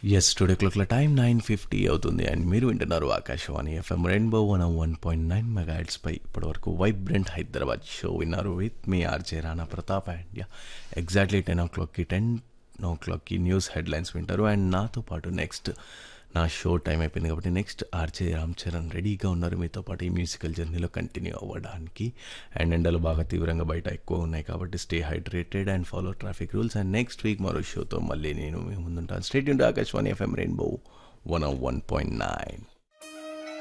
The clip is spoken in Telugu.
ఎస్ టుడే క్లాక్ల టైం నైన్ ఫిఫ్టీ అవుతుంది అండ్ మీరు వింటున్నారు Akashvani F M rainbow one one point nine megahertz పై ఇప్పటివరకు వైబ్రెంట్ హైదరాబాద్ షో విన్నారు విత్ మీ R J Rana Pratap and yeah exactly ten ఓ క్లాక్కి టెన్ ఓ క్లాక్కి న్యూస్ హెడ్లైన్స్ వింటారు అండ్ నాతో పాటు నెక్స్ట్ నా షో టైం అయిపోయింది కాబట్టి నెక్స్ట్ ఆర్జే రామ్ చరణ్ రెడీగా ఉన్నారు మీతో పాటు ఈ మ్యూజికల్ జర్నీలో కంటిన్యూ అవ్వడానికి అండ్ ఎండలు బాగా తీవ్రంగా బయట ఎక్కువ ఉన్నాయి కాబట్టి stay hydrated and follow traffic rules and next week మరో షోతో మళ్ళీ నేను మీ ముందుంటాను స్టేట్ Akashvani F M rainbow one one point nine